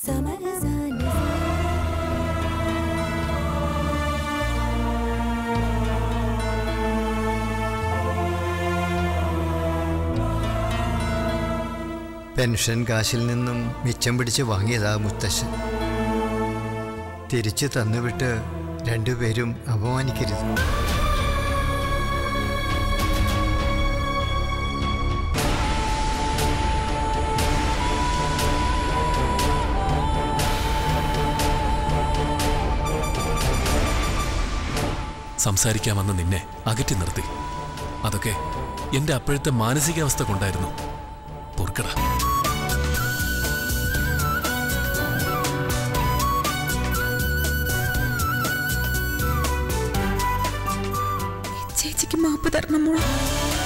pension കാശിൽ നിന്നും മിച്ചം പിടിച്ച് വാങ്ങിയതാ മുത്തശ്ശൻ തിരിച്ചു തന്നുവിട്ട് രണ്ടുപേരും അപമാനിക്കരുത് സംസാരിക്കാമെന്ന് നിന്നെ അകറ്റി നിർത്തി അതൊക്കെ എന്റെ അപ്പോഴത്തെ മാനസികാവസ്ഥ കൊണ്ടായിരുന്നു പൊറുക്കട ചേച്ചിക്ക് മാപ്പ് തരണം മോളെ